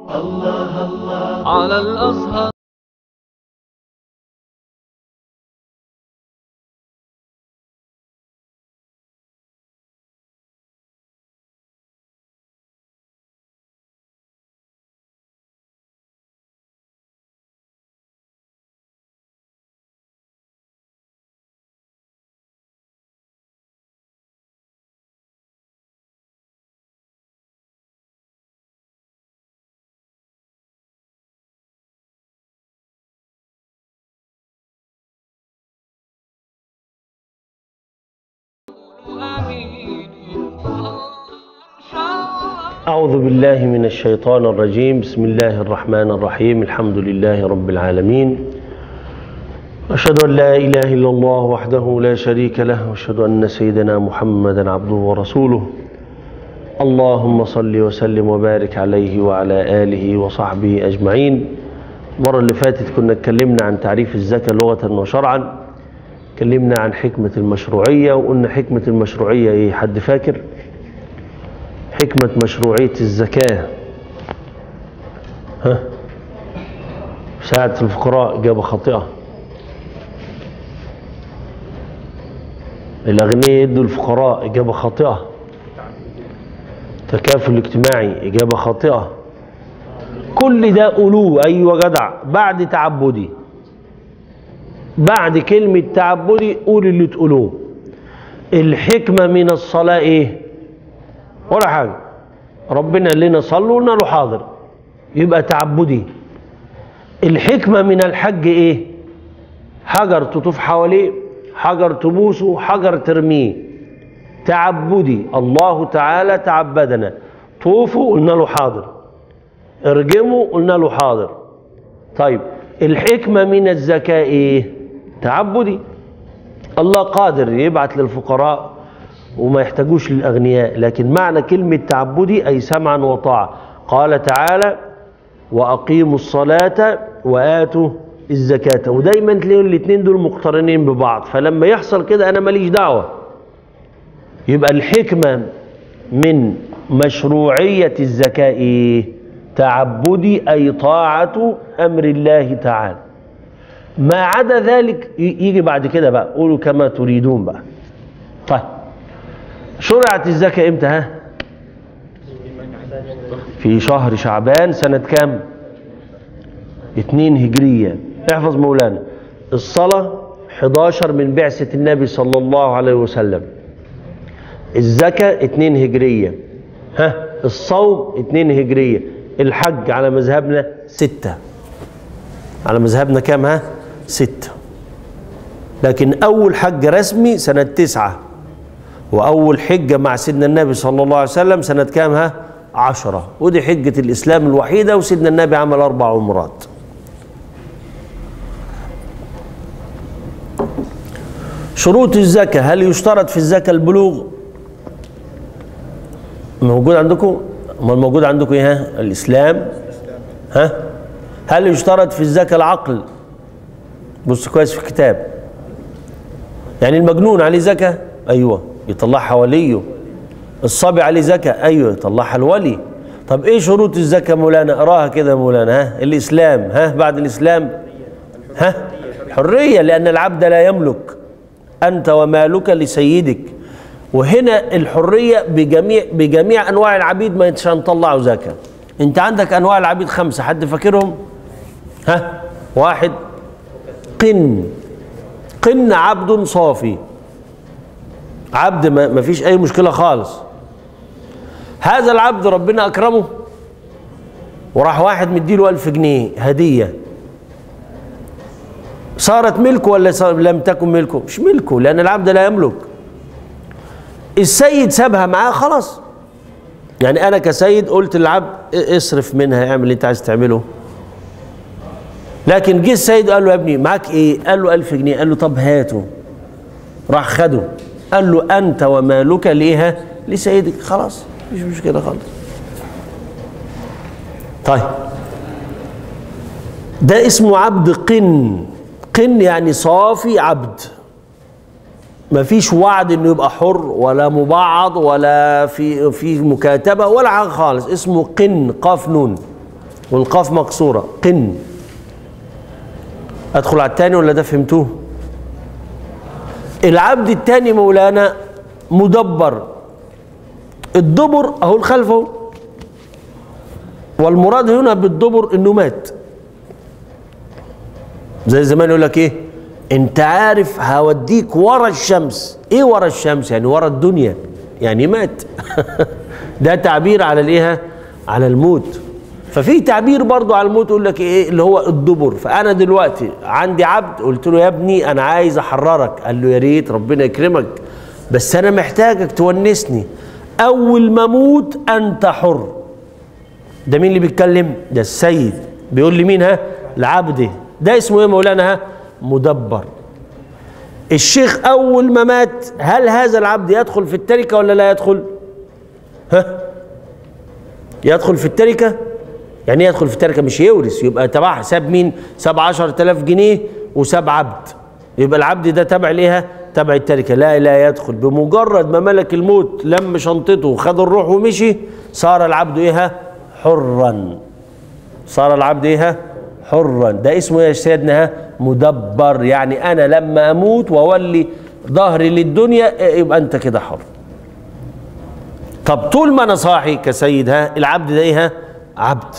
على الأزهر آمين إن شاء الله أعوذ بالله من الشيطان الرجيم بسم الله الرحمن الرحيم الحمد لله رب العالمين أشهد أن لا إله إلا الله وحده لا شريك له وأشهد أن سيدنا محمدا عبده ورسوله اللهم صل وسلم وبارك عليه وعلى آله وصحبه أجمعين المرة اللي فاتت كنا اتكلمنا عن تعريف الزكاة لغة وشرعا اتكلمنا عن حكمة المشروعية وقلنا حكمة المشروعية ايه حد فاكر حكمة مشروعية الزكاة ها مساعدة الفقراء إجابة خاطئة الأغنياء يدوا الفقراء إجابة خاطئة تكافل اجتماعي إجابة خاطئة كل ده قولوه أيوة جدع بعد تعبدي بعد كلمة تعبدي قول اللي تقولوه الحكمة من الصلاة إيه ولا حاجة ربنا قال لنا صلوا قلنا له حاضر يبقى تعبدي الحكمة من الحج ايه حجر تطوف حواليه حجر تبوسه حجر ترميه تعبدي الله تعالى تعبدنا طوفوا قلنا له حاضر ارجموا قلنا له حاضر طيب الحكمة من الزكاة ايه تعبدي الله قادر يبعت للفقراء وما يحتاجوش للأغنياء لكن معنى كلمة تعبدي أي سمعا وطاعة قال تعالى وأقيموا الصلاة وآتوا الزكاة ودايما تلاقوا الاثنين دول مقترنين ببعض فلما يحصل كده أنا ماليش دعوة يبقى الحكمة من مشروعية الزكاة إيه؟ تعبدي أي طاعة أمر الله تعالى ما عدا ذلك ي- يجي بعد كده بقى قولوا كما تريدون بقى طيب شرعت الزكاة امتى ها في شهر شعبان سنة كام اتنين هجرية احفظ مولانا الصلاة 11 من بعثة النبي صلى الله عليه وسلم الزكاة اتنين هجرية ها الصوم اتنين هجرية الحج على مذهبنا ستة على مذهبنا كام ها ستة لكن أول حج رسمي سنة تسعة وأول حجة مع سيدنا النبي صلى الله عليه وسلم سنة كام ها عشرة ودي حجة الإسلام الوحيدة وسيدنا النبي عمل أربع عمرات شروط الزكاة هل يشترط في الزكاة البلوغ موجود عندكم ما الموجود عندكم ايه ها الإسلام ها هل يشترط في الزكاة العقل بص كويس في الكتاب يعني المجنون عليه زكاة أيوة يطلعها وليه الصبي عليه زكاة أيوة يطلعها الولي طب إيه شروط الزكاة مولانا اقراها كده مولانا ها الإسلام ها بعد الإسلام ها حرية لأن العبد لا يملك أنت ومالك لسيدك وهنا الحرية بجميع بجميع أنواع العبيد ما يتش هنطلعوا زكاة أنت عندك أنواع العبيد خمسة حد فاكرهم ها واحد قن قن عبد صافي عبد ما ما فيش اي مشكله خالص هذا العبد ربنا اكرمه وراح واحد مديله ألف جنيه هديه صارت ملكه ولا صار لم تكن ملكه مش ملكه لان العبد لا يملك السيد سابها معاه خلاص يعني انا كسيد قلت للعبد اصرف منها اعمل اللي انت عايز تعمله لكن جه السيد قال له يا ابني معاك ايه قال له ألف جنيه قال له طب هاته راح خده قال له انت ومالك ليها لسيدك خلاص مش مشكله خالص طيب ده اسمه عبد قن قن يعني صافي عبد ما فيش وعد انه يبقى حر ولا مبعض ولا في في مكاتبه ولا حاجه خالص اسمه قن قاف نون والقاف مكسورة قن أدخل على التاني ولا ده فهمتوه العبد التاني مولانا مدبر الدبر أهو الخلف أهو والمراد هنا بالدبر إنه مات زي زمان يقول لك إيه أنت عارف هوديك ورا الشمس إيه ورا الشمس يعني ورا الدنيا يعني مات ده تعبير على الإيه على الموت ففي تعبير برضو على الموت يقول لك ايه اللي هو الدبر فانا دلوقتي عندي عبد قلت له يا ابني انا عايز احررك قال له يا ريت ربنا يكرمك بس انا محتاجك تونسني اول ما اموت انت حر ده مين اللي بيتكلم ده السيد بيقول لي مين ها العبد ده اسمه ايه مولانا ها مدبر الشيخ اول ما مات هل هذا العبد يدخل في التركه ولا لا يدخل ها يدخل في التركه يعني يدخل في التركه مش يورث يبقى تبعها ساب مين ساب 10000 جنيه وساب عبد يبقى العبد ده تبع ليها تبع التركه لا لا يدخل بمجرد ما ملك الموت لم شنطته وخد الروح ومشي صار العبد ايه حرا صار العبد ايه حرا ده اسمه يا سيدنا مدبر يعني انا لما اموت واولي ظهري للدنيا يبقى انت كده حر طب طول ما انا صاحي كسيد ها العبد ده ايه عبد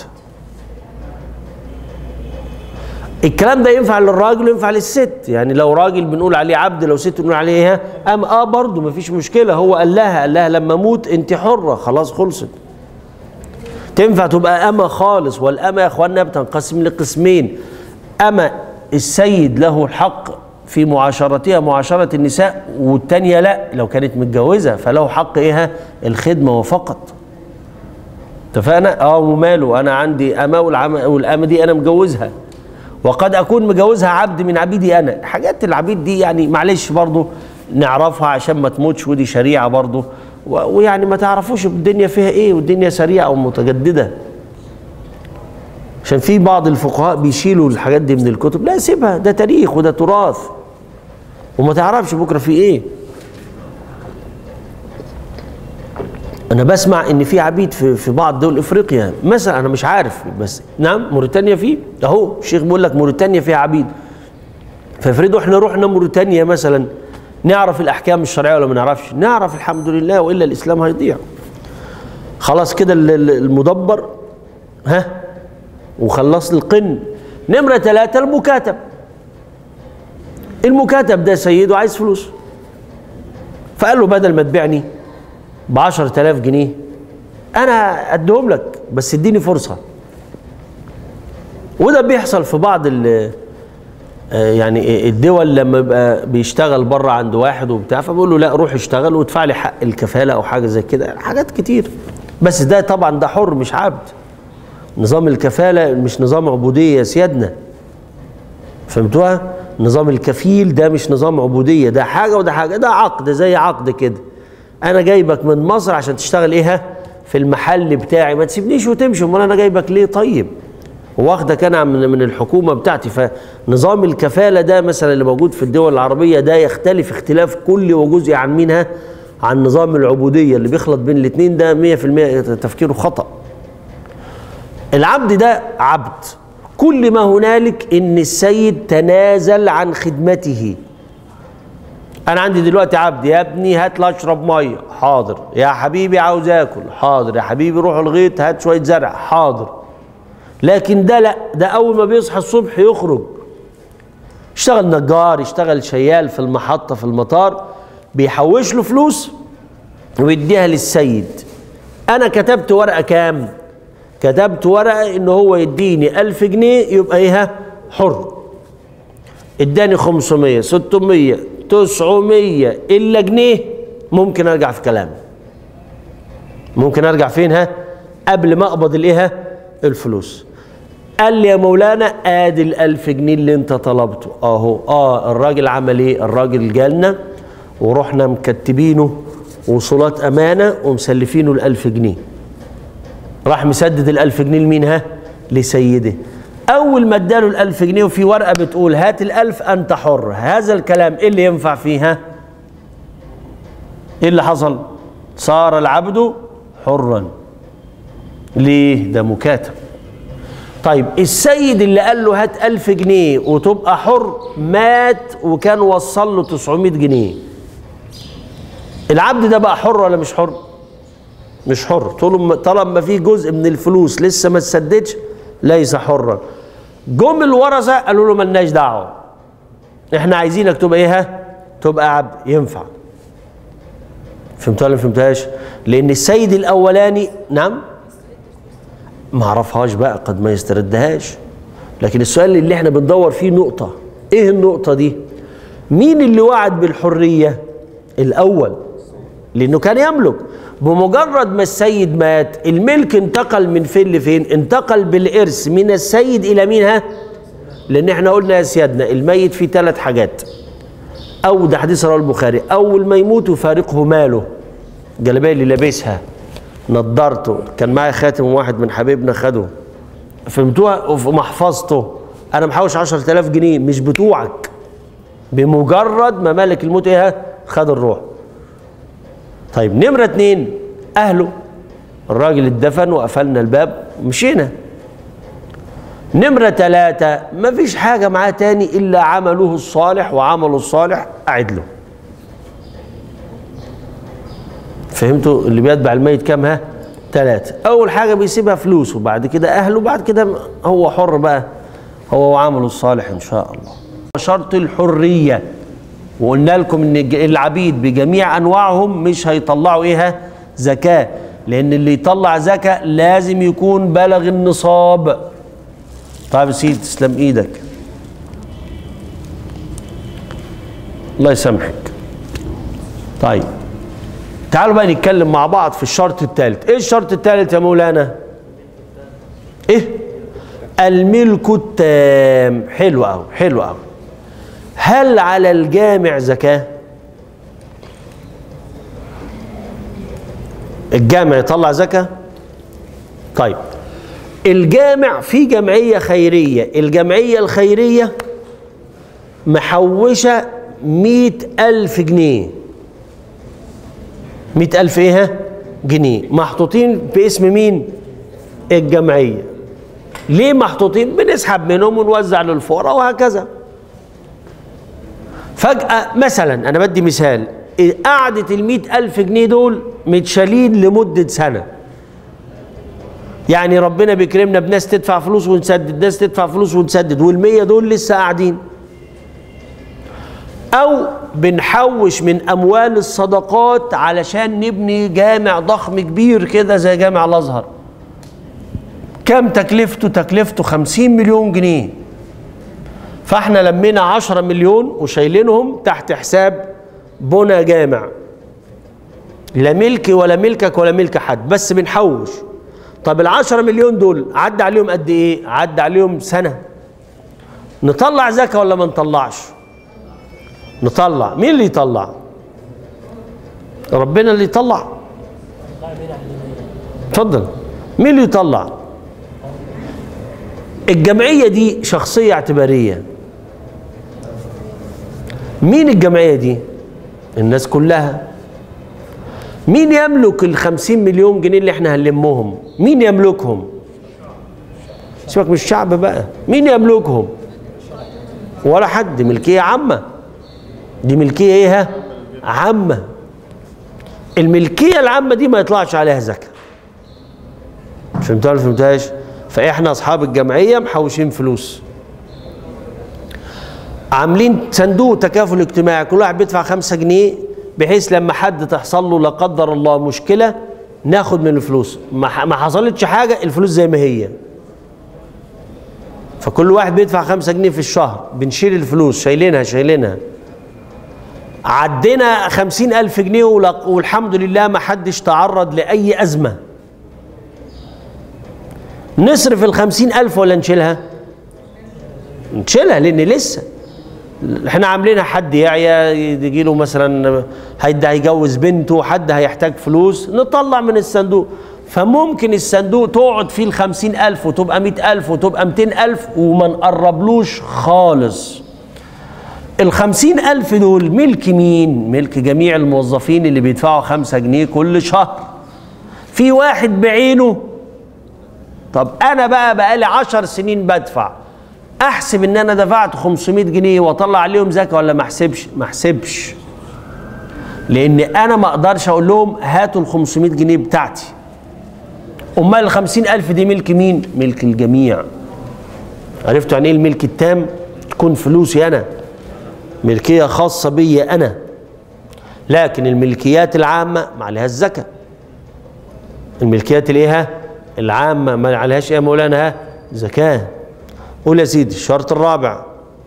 الكلام ده ينفع للراجل وينفع للست يعني لو راجل بنقول عليه عبد لو ست بنقول عليه ايه ام اه برضه مفيش مشكله هو قال لها قال لها لما اموت انت حره خلاص خلصت تنفع تبقى اما خالص والاما يا اخوانا بتنقسم لقسمين اما السيد له الحق في معاشرتها معاشرة النساء والتانية لا لو كانت متجوزة فله حق ايه الخدمة وفقط اتفقنا اه وماله انا عندي اما والعم- والامه دي انا مجوزها وقد اكون مجوزها عبد من عبيدي انا حاجات العبيد دي يعني معلش برضو نعرفها عشان ما تموتش ودي شريعه برضو و- ويعني ما تعرفوش الدنيا فيها ايه والدنيا سريعه ومتجدده عشان في بعض الفقهاء بيشيلوا الحاجات دي من الكتب لا سيبها ده تاريخ وده تراث وما تعرفش بكره في ايه انا بسمع ان في عبيد في في بعض دول افريقيا مثلا انا مش عارف بس نعم موريتانيا فيه اهو الشيخ بيقول لك موريتانيا فيها عبيد فافرضوا احنا رحنا موريتانيا مثلا نعرف الاحكام الشرعيه ولا ما نعرفش نعرف الحمد لله والا الاسلام هيضيع خلاص كده ال- ال- المدبر ها وخلص القن نمرة ثلاثة المكاتب المكاتب ده سيده عايز فلوس فقال له بدل ما تبيعني ب 10000 جنيه انا اديهم لك بس اديني فرصه وده بيحصل في بعض ال آه، يعني الدول لما يبقى بيشتغل بره عند واحد وبتاع فبيقول له لا روح اشتغل وادفع لي حق الكفاله او حاجه زي كده حاجات كتير بس ده طبعا ده حر مش عبد نظام الكفاله مش نظام عبوديه يا سيادنا فهمتوها نظام الكفيل ده مش نظام عبوديه ده حاجه وده حاجه ده عقد زي عقد كده انا جايبك من مصر عشان تشتغل ايه في المحل بتاعي ما تسيبنيش وتمشي امال انا جايبك ليه طيب واخدك انا من من الحكومه بتاعتي فنظام الكفاله ده مثلا اللي موجود في الدول العربيه ده يختلف اختلاف كلي وجزئي عن مينها عن نظام العبوديه اللي بيخلط بين الاثنين ده 100% تفكيره خطأ العبد ده عبد كل ما هنالك ان السيد تنازل عن خدمته انا عندي دلوقتي عبد يا ابني هات لي اشرب ميه حاضر يا حبيبي عاوز اكل حاضر يا حبيبي روح الغيط هات شويه زرع حاضر لكن ده لا ده اول ما بيصحى الصبح يخرج يشتغل نجار يشتغل شيال في المحطه في المطار بيحوش له فلوس ويديها للسيد انا كتبت ورقه كام كتبت ورقه ان هو يديني ألف جنيه يبقى ايه حر اداني 500 600 900 الا جنيه ممكن ارجع في كلامي ممكن ارجع فين ها قبل ما اقبض الايه ها؟ الفلوس قال لي يا مولانا ادي الألف جنيه اللي انت طلبته اهو اه الراجل عمل ايه الراجل جالنا ورحنا مكتبينه وصولات امانه ومسلفينه الألف جنيه راح مسدد الألف جنيه لمين ها لسيده أول ما اداله الألف جنيه وفي ورقة بتقول هات الألف أنت حر هذا الكلام إيه اللي ينفع فيها إيه اللي حصل صار العبد حرا ليه ده مكاتب طيب السيد اللي قال له هات ألف جنيه وتبقى حر مات وكان وصل له 900 جنيه العبد ده بقى حر ولا مش حر مش حر طول ما طالما ما في جزء من الفلوس لسه ما اتسددش ليس حرا جم الورثه قالوا له ملناش دعوه احنا عايزينك تبقى ايه ها؟ تبقى عبد ينفع فهمتها ولا ما فهمتهاش لان السيد الاولاني نعم ما اعرفهاش بقى قد ما يستردهاش لكن السؤال اللي احنا بندور فيه نقطه ايه النقطه دي مين اللي وعد بالحريه الاول لانه كان يملك بمجرد ما السيد مات الملك انتقل من فين لفين انتقل بالارث من السيد الى مين ها لان احنا قلنا يا سيادنا الميت فيه ثلاث حاجات او ده حديث رواه البخاري اول ما يموت يفارقه ماله الجلابيه اللي لابسها نضارته كان معايا خاتم واحد من حبايبنا خده فهمتوها وفي محفظته انا محوش 10000 جنيه مش بتوعك بمجرد ما ملك الموت ايه خد الروح طيب نمرة اتنين أهله الراجل اتدفن وقفلنا الباب مشينا نمرة ثلاثة مفيش حاجة معاه تاني إلا عمله الصالح وعمله الصالح أعد له فهمتوا اللي بيتبع الميت كام ها ثلاثة أول حاجة بيسيبها فلوسه وبعد كده أهله بعد كده هو حر بقى هو وعمله الصالح إن شاء الله شرط الحرية وقلنا لكم ان الج- العبيد بجميع انواعهم مش هيطلعوا ايه زكاه لان اللي يطلع زكاه لازم يكون بلغ النصاب طيب يا سيدي تسلم ايدك الله يسامحك طيب تعالوا بقى نتكلم مع بعض في الشرط الثالث ايه الشرط الثالث يا مولانا ايه الملك التام حلو قوي حلو قوي هل على الجامع زكاة؟ الجامع يطلع زكاة؟ طيب الجامع في جمعية خيرية الجمعية الخيرية محوشة مئة ألف جنيه مئة ألف إيه ها؟ جنيه محطوطين باسم مين؟ الجمعية ليه محطوطين؟ بنسحب منهم ونوزع للفقراء وهكذا فجأة مثلا أنا بدي مثال قعدة المئة ألف جنيه دول متشالين لمدة سنة يعني ربنا بيكرمنا بناس تدفع فلوس ونسدد ناس تدفع فلوس ونسدد والمية دول لسه قاعدين أو بنحوش من أموال الصدقات علشان نبني جامع ضخم كبير كده زي جامع الأزهر كم تكلفته تكلفته خمسين مليون جنيه فاحنا لمينا 10 مليون وشايلينهم تحت حساب بنى جامع لا ملكي ولا ملكك ولا ملك حد بس بنحوش طب ال 10 مليون دول عدى عليهم قد ايه؟ عدى عليهم سنه نطلع زكاه ولا ما نطلعش؟ نطلع مين اللي يطلع؟ ربنا اللي يطلع اتفضل مين اللي يطلع؟ الجمعيه دي شخصيه اعتباريه مين الجمعيه دي الناس كلها مين يملك ال 50 مليون جنيه اللي احنا هنلمهم مين يملكهم سيبك من الشعب بقى مين يملكهم ولا حد ملكيه عامه دي ملكيه ايه ها؟ عامه الملكيه العامه دي ما يطلعش عليها زكاه فهمتها ولا فهمتهاش فاحنا اصحاب الجمعيه محوشين فلوس عاملين صندوق تكافل اجتماعي كل واحد بيدفع خمسة جنيه بحيث لما حد تحصل له لا قدر الله مشكله ناخد من الفلوس ما ح- ما حصلتش حاجه الفلوس زي ما هي فكل واحد بيدفع خمسة جنيه في الشهر بنشيل الفلوس شايلينها شايلينها عدينا خمسين ألف جنيه ولق- والحمد لله ما حدش تعرض لأي أزمة نصرف الخمسين ألف ولا نشيلها نشيلها لأن لسه احنا عاملينها حد يعيا يجي له مثلا حد هيجوز بنته حد هيحتاج فلوس نطلع من الصندوق فممكن الصندوق تقعد فيه الخمسين ألف وتبقى مئة ألف وتبقى مئتين ألف وما نقربلوش خالص الخمسين ألف دول ملك مين؟ ملك جميع الموظفين اللي بيدفعوا خمسة جنيه كل شهر في واحد بعينه طب انا بقى بقالي عشر سنين بدفع احسب ان انا دفعت 500 جنيه واطلع عليهم زكاه ولا ما احسبش ما احسبش لان انا ما اقدرش اقول لهم هاتوا ال 500 جنيه بتاعتي امال ال 50000 دي ملك مين ملك الجميع عرفتوا يعني ايه الملك التام تكون فلوسي انا ملكيه خاصه بي انا لكن الملكيات العامه ما عليها الزكاه الملكيات الايه ها؟ العامه ما عليهاش ايه يا مولانا ها؟ زكاه قول يا سيدي الشرط الرابع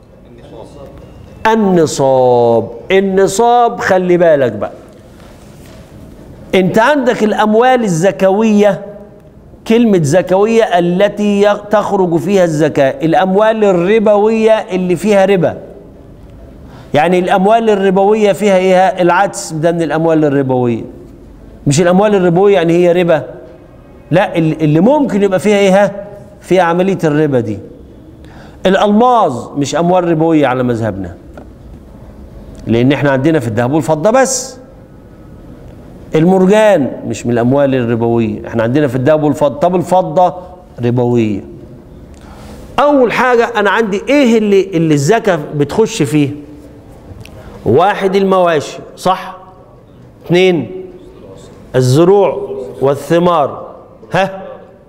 النصاب النصاب خلي بالك بقى انت عندك الاموال الزكويه كلمة زكوية التي ي- تخرج فيها الزكاة الأموال الربوية اللي فيها ربا يعني الأموال الربوية فيها إيه العدس ده من الأموال الربوية مش الأموال الربوية يعني هي ربا لا اللي اللي ممكن يبقى فيها إيه فيها عملية الربا دي الألماظ مش أموال ربوية على مذهبنا لأن إحنا عندنا في الذهب والفضة بس المرجان مش من الاموال الربويه احنا عندنا في الذهب والفضه طب الفضه ربويه اول حاجه انا عندي ايه اللي اللي الزكاه بتخش فيه واحد المواشي صح اثنين الزروع والثمار ها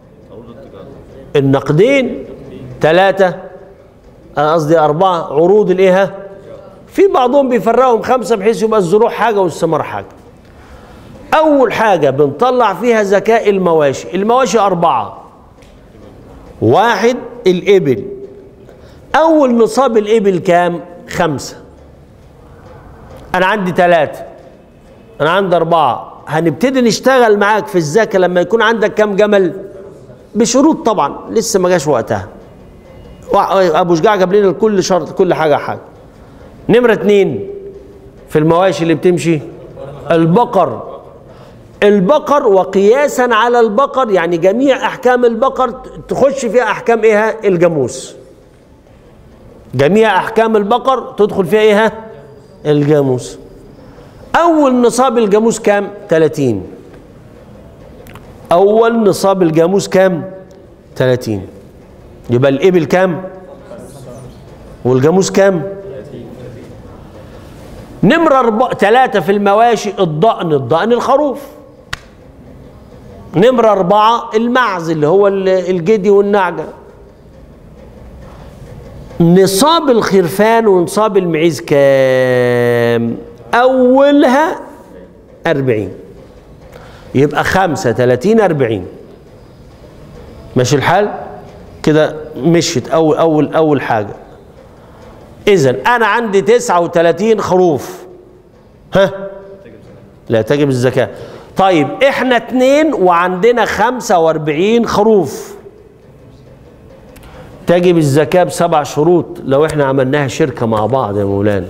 النقدين ثلاثة أنا قصدي أربعة عروض الإيه ها؟ في بعضهم بيفرقهم خمسة بحيث يبقى الزروع حاجة والثمار حاجة أول حاجة بنطلع فيها زكاة المواشي المواشي أربعة واحد الإبل أول نصاب الإبل كام؟ خمسة أنا عندي ثلاثة أنا عندي أربعة هنبتدي نشتغل معاك في الزكاة لما يكون عندك كام جمل؟ بشروط طبعا لسه ما جاش وقتها وع- أبو شجاع جاب لنا كل شرط كل حاجة حاجة نمرة اتنين في المواشي اللي بتمشي البقر البقر وقياسا على البقر يعني جميع احكام البقر تخش فيها احكام ايه الجاموس جميع احكام البقر تدخل فيها ايه الجاموس اول نصاب الجاموس كام 30 اول نصاب الجاموس كام 30 يبقى الابل كام والجاموس كام نمرة أربعة ثلاثة في المواشي الضأن الضأن الخروف نمرة أربعة المعز اللي هو ال- الجدي والنعجة نصاب الخرفان ونصاب المعيز كام أولها أربعين يبقى خمسة تلاتين أربعين ماشي الحال كده مشيت أول أول أول حاجة إذا أنا عندي تسعة وتلاتين خروف ها لا تجب الزكاة طيب احنا اتنين وعندنا خمسة واربعين خروف تجب الزكاة بسبع شروط لو احنا عملناها شركة مع بعض يا مولانا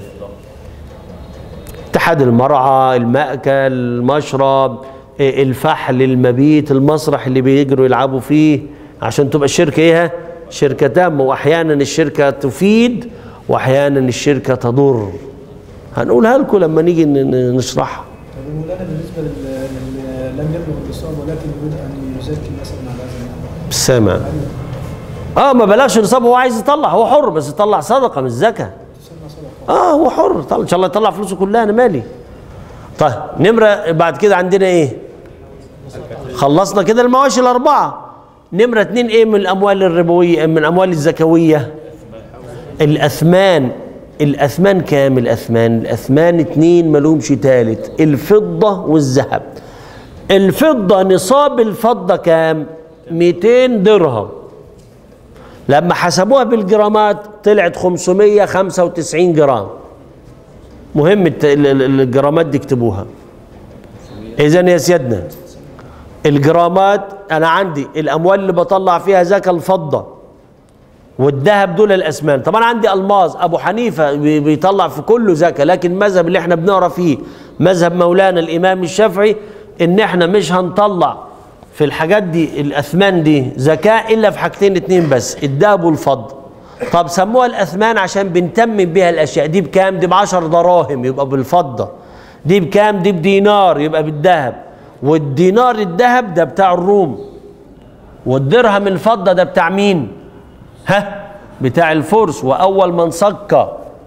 اتحاد المرعى المأكل المشرب إيه، الفحل المبيت المسرح اللي بيجروا يلعبوا فيه عشان تبقى الشركة ايه شركة تامة واحيانا الشركة تفيد واحيانا الشركة تضر هنقولها لكم لما نيجي ن- ن- نشرحها طب مولانا بالنسبه لل لل- لم يبلغ النصاب ولكن يريد ان يزكي مثلا على هذا النحو بالسامع اه ما بلاش نصاب هو عايز يطلع هو حر بس يطلع صدقه مش زكاه تسمى صدقه اه هو حر طلع ان شاء الله يطلع فلوسه كلها انا مالي طيب نمره بعد كده عندنا ايه خلصنا كده المواشي الاربعه نمره اتنين ايه من الاموال الربويه من الاموال الزكويه الاثمان الاثمان كام الاثمان الاثمان اتنين ملهمش تالت الفضه والذهب الفضه نصاب الفضه كام 200 درهم لما حسبوها بالجرامات طلعت 595 جرام مهم الت- ال- ال- الجرامات دي اكتبوها اذا يا سيادنا الجرامات انا عندي الاموال اللي بطلع فيها زكاه الفضه والذهب دول الاسمان طبعا عندي الماظ ابو حنيفه بي- بيطلع في كله زكاه لكن المذهب اللي احنا بنقرا فيه مذهب مولانا الامام الشافعي ان احنا مش هنطلع في الحاجات دي الاثمان دي زكاه الا في حاجتين اتنين بس الذهب والفضه طب سموها الاثمان عشان بنتمم بيها الاشياء دي بكام دي بعشر دراهم يبقى بالفضه دي بكام دي بدينار يبقى بالذهب والدينار الذهب ده بتاع الروم والدرهم الفضة ده بتاع مين ها بتاع الفرس وأول من صك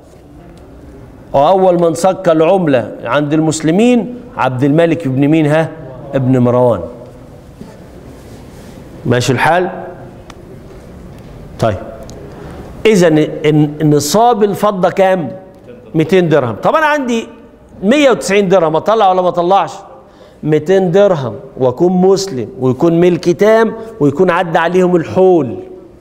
وأول من صك العملة عند المسلمين عبد الملك بن مين ها ابن مروان ماشي الحال طيب اذا ن- نصاب الفضه كام 200 درهم طب انا عندي 190 درهم اطلع ولا ما اطلعش 200 درهم واكون مسلم ويكون ملكي تام ويكون عدى عليهم الحول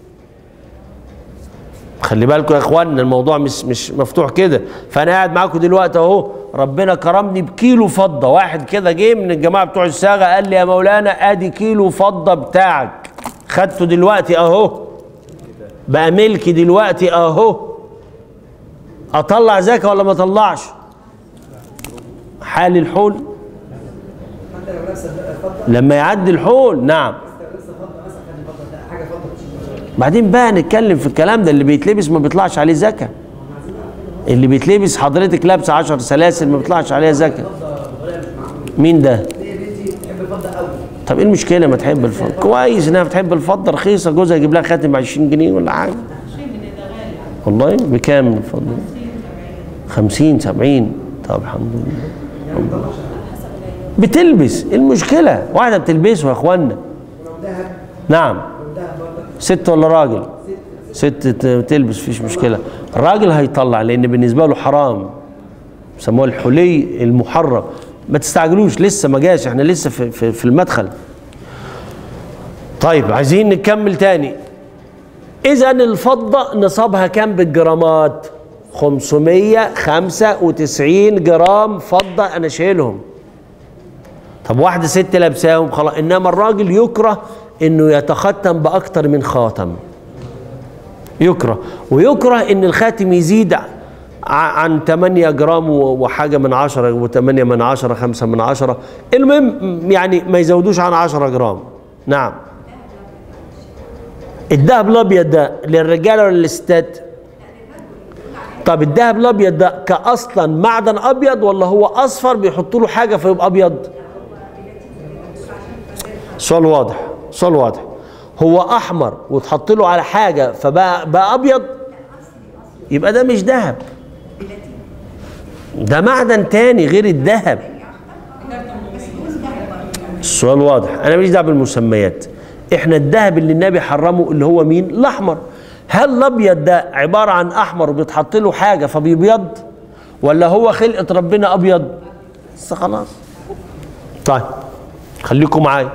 خلي بالكم يا اخوانا الموضوع مش مش مفتوح كده فانا قاعد معاكم دلوقتي اهو ربنا كرمني بكيلو فضه واحد كده جه من الجماعه بتوع الصاغه قال لي يا مولانا ادي كيلو فضه بتاعك خدته دلوقتي اهو بقى ملكي دلوقتي اهو اطلع زكاه ولا ما اطلعش حال الحول حتى لو نفس الفضه لما يعدي الحول نعم نفس الفضه مثلا خلي الفضه حاجه فضه بعدين بقى نتكلم في الكلام ده اللي بيتلبس ما بيطلعش عليه زكاه اللي بيتلبس حضرتك لابسه 10 سلاسل ما بيطلعش عليها زكاه مين ده ليه بنتي بتحب الفضه قوي طب ايه المشكله ما تحب الفضه كويس انها بتحب الفضه رخيصه جوزها يجيب لها خاتم ب 20 جنيه ولا حاجه والله بكام الفضه 50 70 طب الحمد لله بتلبس إيه المشكله واحده بتلبسه يا اخوانا ولو ذهب نعم لو ذهب برضك ست ولا راجل ست ت- تلبس فيش مشكله الراجل هيطلع لان بالنسبه له حرام بيسموه الحلي المحرم ما تستعجلوش لسه ما جاش احنا لسه في, في, في المدخل طيب عايزين نكمل تاني اذا الفضه نصابها كام بالجرامات 595 جرام فضه انا شايلهم طب واحده ست لابساهم خلاص انما الراجل يكره انه يتختم باكتر من خاتم يكره ويكره ان الخاتم يزيد ع- عن 8 جرام و- وحاجه من 10 و8 من 10 5 من 10 المهم يعني ما يزودوش عن 10 جرام نعم الذهب الابيض ده للرجاله ولا للستات طب الذهب الابيض ده كاصلا معدن ابيض ولا هو اصفر بيحطوا له حاجه فيبقى ابيض سؤال واضح سؤال واضح هو احمر وتحط له على حاجه فبقى بقى ابيض يبقى ده مش ذهب ده معدن تاني غير الذهب السؤال واضح انا ماليش دعوه بالمسميات احنا الذهب اللي النبي حرمه اللي هو مين الاحمر هل الابيض ده عباره عن احمر وبيتحط له حاجه فبيبيض ولا هو خلقه ربنا ابيض بس خلاص طيب خليكم معايا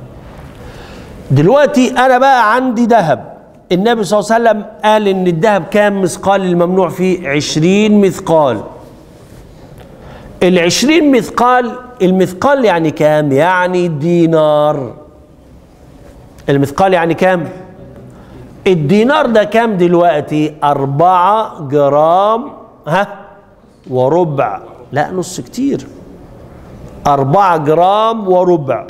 دلوقتي انا بقى عندي ذهب النبي صلى الله عليه وسلم قال ان الذهب كام مثقال الممنوع فيه عشرين مثقال العشرين مثقال المثقال يعني كام يعني دينار المثقال يعني كام الدينار ده كام دلوقتي أربعة جرام ها وربع لا نص كتير أربعة جرام وربع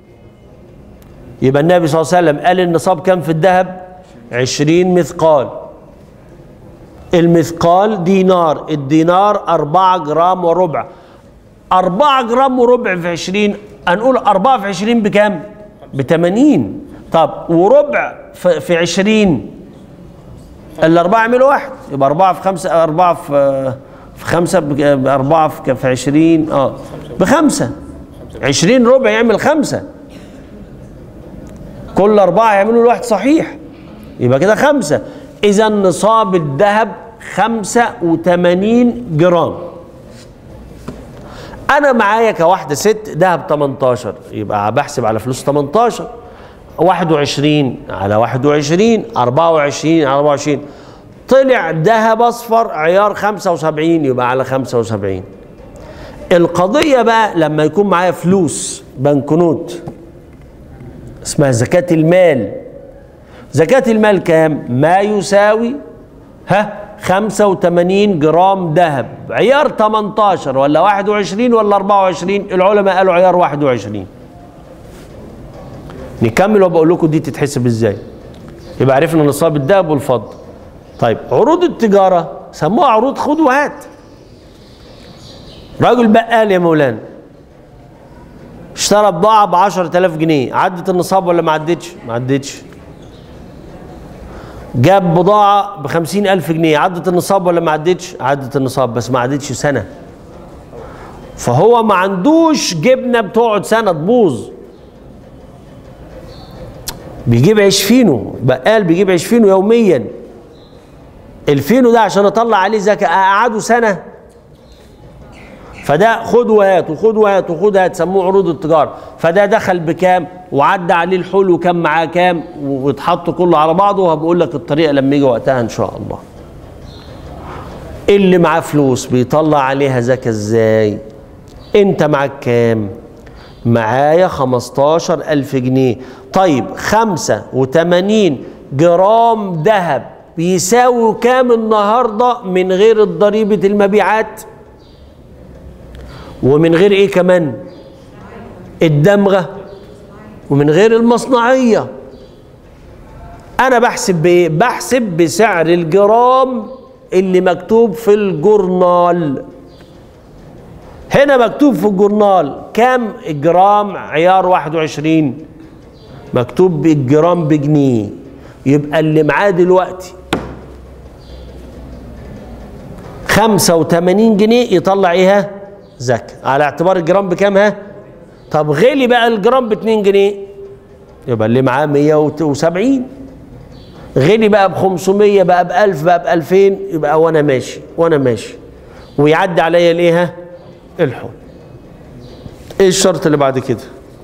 يبقى النبي صلى الله عليه وسلم قال النصاب كام في الذهب عشرين مثقال المثقال دينار الدينار أربعة جرام وربع أربعة جرام وربع في عشرين هنقول أربعة في عشرين بكام بتمانين طب وربع في في عشرين الأربعة يعملوا واحد يبقى أربعة في خمسة أربعة في في خمسة بك- أربعة في في عشرين اه بخمسة عشرين ربع يعمل خمسة كل أربعة يعملوا الواحد صحيح يبقى كده خمسة إذا نصاب الذهب خمسة وثمانين جرام أنا معايا كواحدة ست ذهب 18 يبقى بحسب على فلوس 18 21 على 21 24 على 24 طلع ذهب أصفر عيار 75 يبقى على 75 القضية بقى لما يكون معايا فلوس بنكنوت اسمها زكاة المال زكاة المال كام؟ ما يساوي ها 85 جرام ذهب عيار 18 ولا 21 ولا 24 العلماء قالوا عيار 21 نكمل وبقول لكم دي تتحسب ازاي يبقى عرفنا نصاب الذهب والفضة طيب عروض التجارة سموها عروض خد وهات راجل بقال يا مولانا اشترى بضاعة ب 10000 جنيه عدت النصاب ولا ما عدتش؟ ما عدتش جاب بضاعة ب 50000 جنيه عدت النصاب ولا ما عدتش؟ عدت النصاب بس ما عدتش سنة فهو ما عندوش جبنة بتقعد سنة تبوظ بيجيب عيش فينو بقال بيجيب عيش فينو يوميا الفينو ده عشان اطلع عليه زكاة اقعده سنة فده خد وهات وخد وهات وخد هات سموه عروض التجاره فده دخل بكام وعدى عليه الحلو وكان معاه كام واتحط كله على بعضه وهبقول لك الطريقه لما يجي وقتها ان شاء الله اللي معاه فلوس بيطلع عليها زكاه ازاي انت معاك كام معايا 15000 جنيه طيب 85 جرام ذهب بيساوي كام النهارده من غير ضريبه المبيعات ومن غير ايه كمان الدمغه ومن غير المصنعيه انا بحسب بايه بحسب بسعر الجرام اللي مكتوب في الجورنال هنا مكتوب في الجورنال كام الجرام عيار 21 مكتوب بالجرام بجنيه يبقى اللي معاه دلوقتي 85 جنيه يطلع ايه زكاة على اعتبار الجرام بكام ها طب غلي بقى الجرام ب 2 جنيه يبقى اللي معاه 170 غلي بقى ب 500 بقى ب 1000 بقى ب 2000 يبقى وانا ماشي وانا ماشي ويعدي عليا الايه ها الحول ايه الشرط اللي بعد كده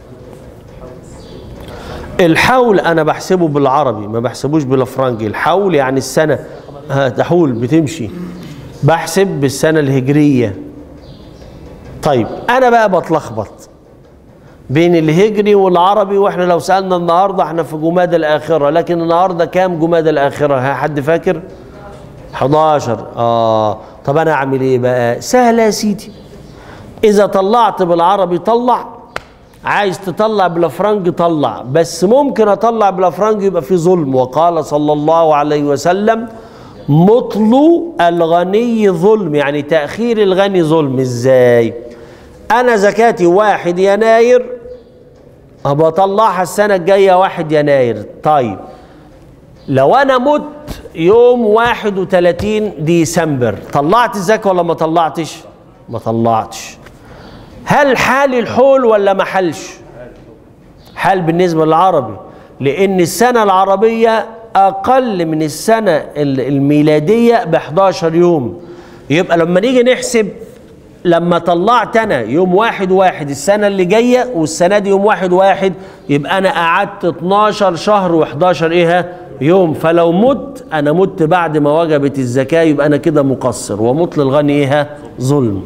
الحول انا بحسبه بالعربي ما بحسبوش بالافرنجي الحول يعني السنه ها تحول بتمشي بحسب بالسنه الهجريه طيب انا بقى بتلخبط بين الهجري والعربي واحنا لو سالنا النهارده احنا في جماد الاخره لكن النهارده كام جماد الاخره ها حد فاكر 11 اه طب انا اعمل ايه بقى سهله يا سيدي اذا طلعت بالعربي طلع عايز تطلع بالافرنج طلع بس ممكن اطلع بالافرنج يبقى في ظلم وقال صلى الله عليه وسلم مطل الغني ظلم يعني تأخير الغني ظلم ازاي انا زكاتي واحد يناير ابقى اطلعها السنة الجاية واحد يناير طيب لو انا مت يوم 31 ديسمبر طلعت الزكاة ولا ما طلعتش ما طلعتش هل حال الحول ولا ما حلش حال بالنسبة للعربي لان السنة العربية اقل من السنه الميلاديه ب 11 يوم يبقى لما نيجي نحسب لما طلعت انا يوم واحد واحد السنه اللي جايه والسنه دي يوم واحد واحد يبقى انا قعدت 12 شهر و11 ايه يوم فلو مت انا مت بعد ما وجبت الزكاه يبقى انا كده مقصر ومطل الغني ايه ظلم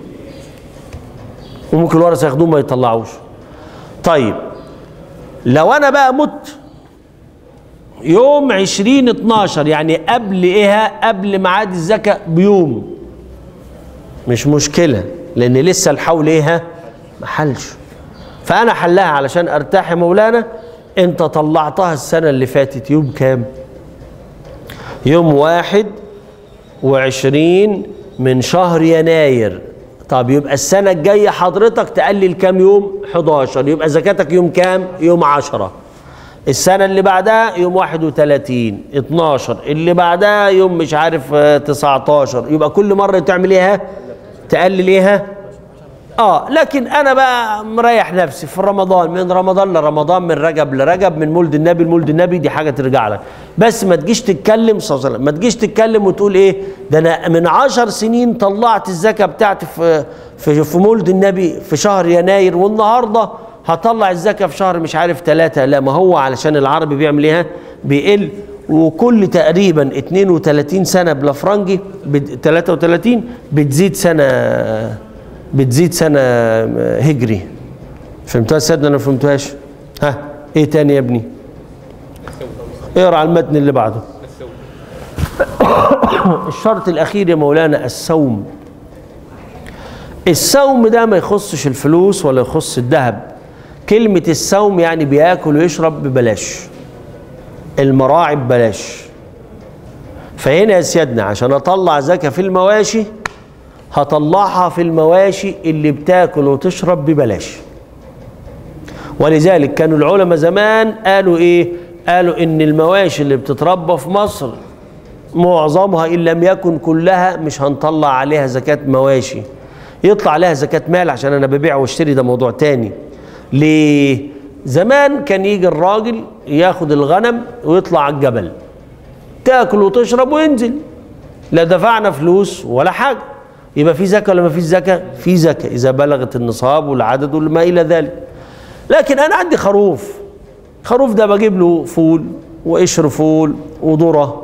وممكن الورثه ياخدوه ما يطلعوش طيب لو انا بقى مت يوم 20 12 يعني قبل ايه قبل ميعاد الزكاه بيوم مش مشكله لان لسه الحول ايه ما حلش فانا حلها علشان ارتاح يا مولانا انت طلعتها السنه اللي فاتت يوم كام يوم واحد وعشرين من شهر يناير طب يبقى السنة الجاية حضرتك تقلل كام يوم 11 يبقى زكاتك يوم كام يوم 10 السنة اللي بعدها يوم 31 12 اللي بعدها يوم مش عارف آه، 19 يبقى كل مرة تعمل ايه تقلل ايه اه لكن انا بقى مريح نفسي في رمضان من رمضان لرمضان من رجب لرجب من مولد النبي لمولد النبي دي حاجه ترجع لك بس ما تجيش تتكلم صلى الله عليه وسلم ما تجيش تتكلم وتقول ايه ده انا من عشر سنين طلعت الزكاه بتاعتي في في في مولد النبي في شهر يناير والنهارده هطلع الزكاه في شهر مش عارف ثلاثة لا ما هو علشان العربي بيعمل ايه بيقل وكل تقريبا 32 سنه بالافرنجي بت- 33 بتزيد سنه بتزيد سنة هجري فهمتوها يا سيدنا انا فهمتوهاش ها ايه تاني يا ابني اقرا على المتن اللي بعده الشرط الاخير يا مولانا السوم السوم ده ما يخصش الفلوس ولا يخص الذهب كلمة السوم يعني بياكل ويشرب ببلاش المراعي ببلاش فهنا يا سيادنا عشان اطلع زكاة في المواشي هطلعها في المواشي اللي بتاكل وتشرب ببلاش ولذلك كانوا العلماء زمان قالوا ايه قالوا ان المواشي اللي بتتربى في مصر معظمها ان لم يكن كلها مش هنطلع عليها زكاة مواشي يطلع عليها زكاة مال عشان انا ببيع واشتري ده موضوع تاني ليه زمان كان يجي الراجل ياخد الغنم ويطلع على الجبل تاكل وتشرب وينزل لا دفعنا فلوس ولا حاجه يبقى في زكاه ولا ما فيش زكاه؟ في زكاه اذا بلغت النصاب والعدد وما الى ذلك. لكن انا عندي خروف خروف ده بجيب له فول وقشر فول وذره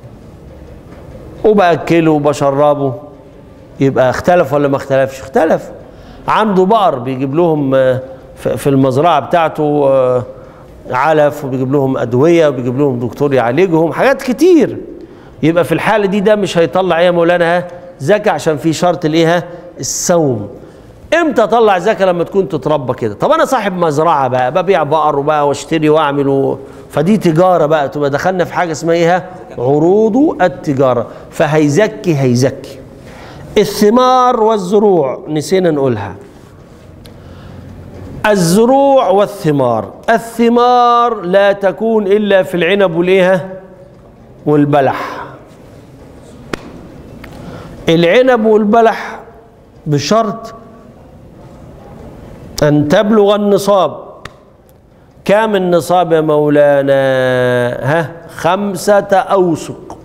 وباكله وبشربه يبقى اختلف ولا ما اختلفش؟ اختلف. عنده بقر بيجيب لهم آه، في في المزرعه بتاعته آه، علف وبيجيب لهم ادويه وبيجيب لهم دكتور يعالجهم حاجات كتير يبقى في الحاله دي ده مش هيطلع ايه يا مولانا ها؟ زكاه عشان في شرط الايه ها؟ الصوم امتى اطلع زكاه لما تكون تتربى كده طب انا صاحب مزرعه بقى ببيع بقر وبقى واشتري واعمل و... فدي تجاره بقى تبقى دخلنا في حاجه اسمها ايه ها؟ عروض التجاره فهيزكي هيزكي الثمار والزروع نسينا نقولها الزروع والثمار الثمار لا تكون الا في العنب والايه والبلح العنب والبلح بشرط ان تبلغ النصاب كام النصاب يا مولانا ها خمسة أوسق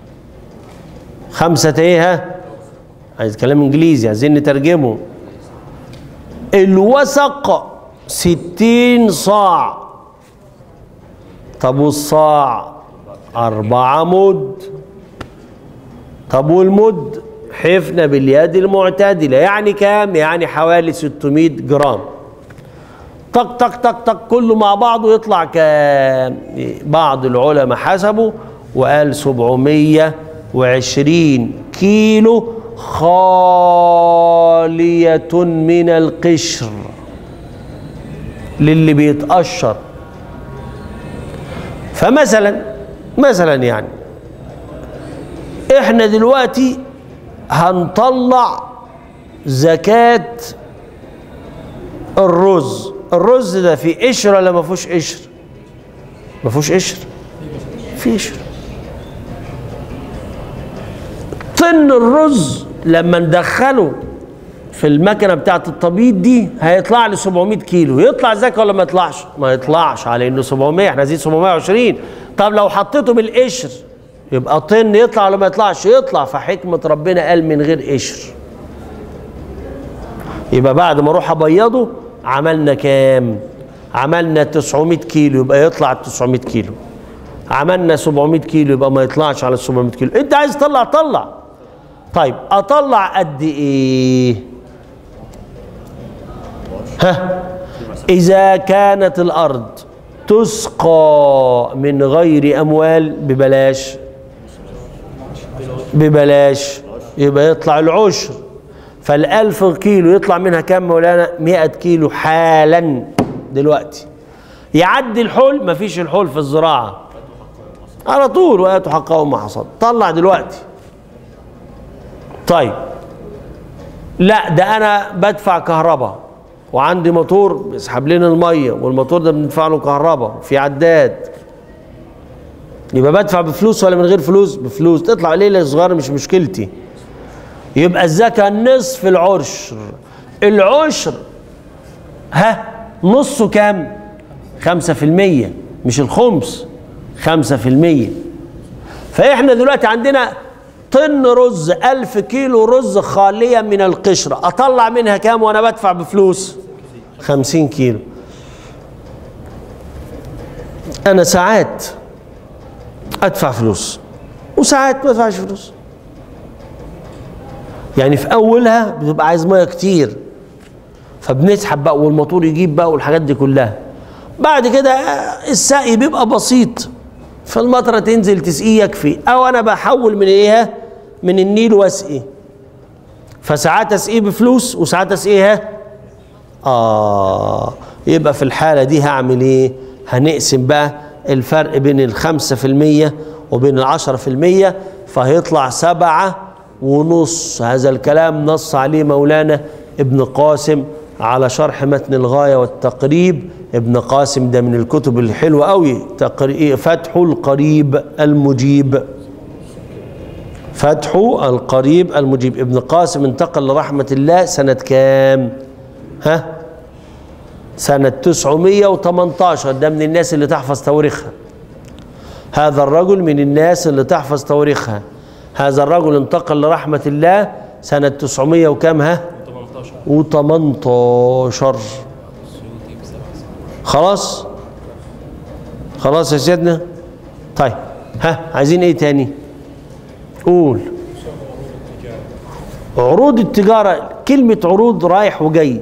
خمسة ايه ها عايز كلام انجليزي عايزين نترجمه الوسق ستين صاع طب والصاع أربعة مد طب والمد حفنة باليد المعتدلة يعني كام؟ يعني حوالي 600 جرام طق طق طق طق كله مع بعضه يطلع كام؟ بعض العلماء حسبوا وقال 720 كيلو خالية من القشر للي بيتقشر فمثلا مثلا يعني احنا دلوقتي هنطلع زكاة الرز الرز ده فيه قشر ولا ما فيهوش قشر ما فيهوش قشر فيه قشر طن الرز لما ندخله في المكنه بتاعت التبييض دي هيطلع لي 700 كيلو يطلع زكاه ولا ما يطلعش ما يطلعش على انه 700 احنا عايزين 720 طب لو حطيته بالقشر يبقى طن يطلع ولا ما يطلعش يطلع فحكمه ربنا قال من غير قشر يبقى بعد ما اروح ابيضه عملنا كام عملنا 900 كيلو يبقى يطلع 900 كيلو عملنا 700 كيلو يبقى ما يطلعش على 700 كيلو انت عايز تطلع طلع طيب اطلع قد ايه ها اذا كانت الارض تسقى من غير اموال ببلاش ببلاش يبقى يطلع العشر فالألف كيلو يطلع منها كام مولانا مئة كيلو حالا دلوقتي يعدي الحول مفيش الحول في الزراعة على طول وآتوا حقهم ما حصد طلع دلوقتي طيب لا ده انا بدفع كهرباء وعندي موتور بيسحب لنا الميه والموتور ده بندفع له كهرباء في عداد يبقى بدفع بفلوس ولا من غير فلوس بفلوس تطلع ليله صغيره مش مشكلتي يبقى الزكاه نصف العشر العشر ها نصه كام خمسة في المية مش الخمس خمسة في المية فإحنا دلوقتي عندنا طن رز ألف كيلو رز خالية من القشرة أطلع منها كام وأنا بدفع بفلوس خمسين كيلو أنا ساعات أدفع فلوس وساعات ما أدفعش فلوس يعني في أولها بتبقى عايز مية كتير فبنسحب بقى والموتور يجيب بقى والحاجات دي كلها بعد كده السقي بيبقى بسيط فالمطره تنزل تسقيه يكفي او انا بحول من ايه من النيل واسقي فساعات اسقيه بفلوس وساعات اسقيها اه يبقى في الحاله دي هعمل ايه هنقسم بقى الفرق بين الخمسة في المية وبين العشرة في المية فهيطلع سبعة ونص هذا الكلام نص عليه مولانا ابن قاسم على شرح متن الغاية والتقريب ابن قاسم ده من الكتب الحلوة قوي تقري- فتح القريب المجيب فتح القريب المجيب ابن قاسم انتقل لرحمة الله سنة كام ها سنة 918 ده من الناس اللي تحفظ تواريخها هذا الرجل من الناس اللي تحفظ تواريخها هذا الرجل انتقل لرحمة الله سنة 900 وكام ها و18 خلاص خلاص يا سيدنا طيب ها عايزين ايه تاني قول عروض التجارة كلمة عروض رايح وجاي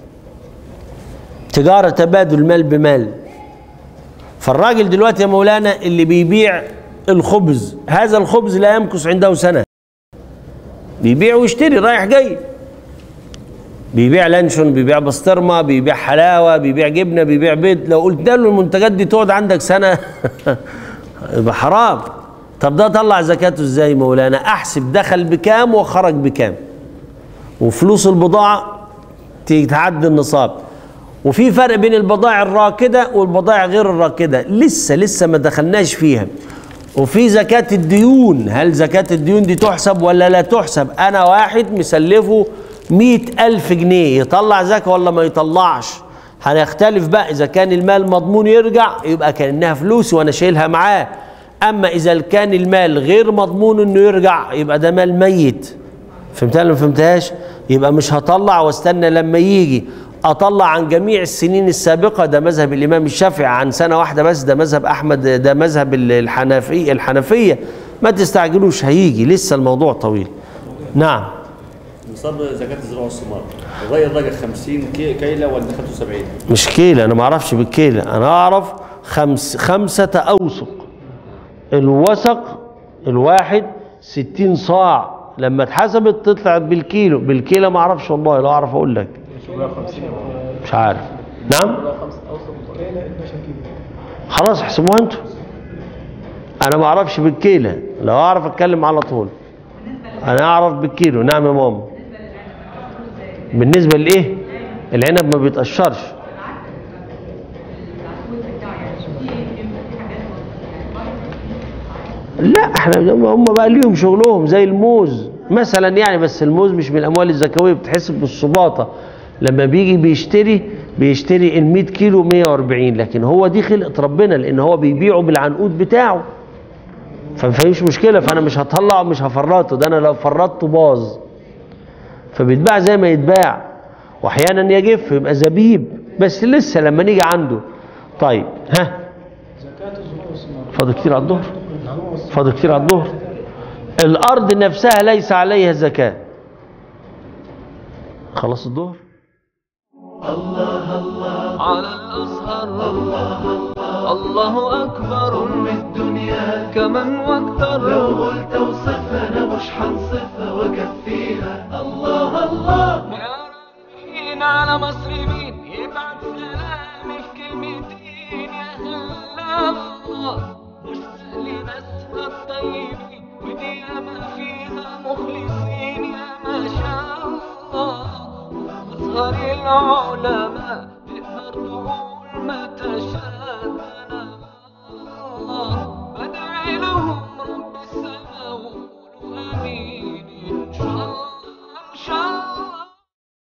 تجارة تبادل مال بمال فالراجل دلوقتي يا مولانا اللي بيبيع الخبز هذا الخبز لا يمكث عنده سنة بيبيع ويشتري رايح جاي بيبيع لانشون بيبيع بسطرمه بيبيع حلاوه بيبيع جبنه بيبيع بيض لو قلت له المنتجات دي تقعد عندك سنه يبقى حرام طب ده طلع زكاته ازاي مولانا احسب دخل بكام وخرج بكام وفلوس البضاعه تتعدي النصاب وفي فرق بين البضائع الراكده والبضائع غير الراكده لسه لسه ما دخلناش فيها وفي زكاة الديون هل زكاة الديون دي تحسب ولا لا تحسب أنا واحد مسلفه مئة ألف جنيه يطلع زكاة ولا ما يطلعش هنختلف بقى إذا كان المال مضمون يرجع يبقى كأنها فلوس وأنا شايلها معاه أما إذا كان المال غير مضمون إنه يرجع يبقى ده مال ميت فهمتها ولا ما فهمتهاش يبقى مش هطلع واستنى لما يجي اطلع عن جميع السنين السابقه ده مذهب الامام الشافعي عن سنه واحده بس ده مذهب احمد ده مذهب الحنفي الحنفيه ما تستعجلوش هيجي لسه الموضوع طويل نعم نصاب زكاة الزراعة والثمار الراجل راجل 50 كي- كيلة ولا 75 مش كيلة انا ما اعرفش بالكيلة انا اعرف خمس خمسة اوسق الوسق الواحد ستين صاع لما اتحسبت تطلع بالكيلو بالكيلة ما اعرفش والله لو اعرف اقول لك مش عارف نعم خلاص احسبوها انتوا انا ما اعرفش بالكيلة لو اعرف اتكلم على طول انا اعرف بالكيلو نعم يا ماما بالنسبة لايه العنب ما بيتقشرش لا احنا هم بقى ليهم شغلهم زي الموز مثلا يعني بس الموز مش من الاموال الزكويه بتحسب بالسباطه لما بيجي بيشتري بيشتري ال 100 كيلو 140 لكن هو دي خلقه ربنا لان هو بيبيعه بالعنقود بتاعه فما فيش مشكله فانا مش هطلعه مش هفرطه ده انا لو فرطته باظ فبيتباع زي ما يتباع واحيانا يجف يبقى زبيب بس لسه لما نيجي عنده طيب ها زكاة الزروع والثمار فاضل كتير على الظهر فاضل كتير على الظهر الارض نفسها ليس عليها زكاه خلاص الظهر على الأزهر الله أكبر الدنيا كمن واكثر لو قلت اوصفها أنا مش حنصفها وأكفيها الله الله يا رايحين على مصر مين يبعت سلامي في كلمتين يا هلا الله مش سهل ناسها الطيبين ودي ما فيها مخلصين يا ما شاء الله أزهر العلماء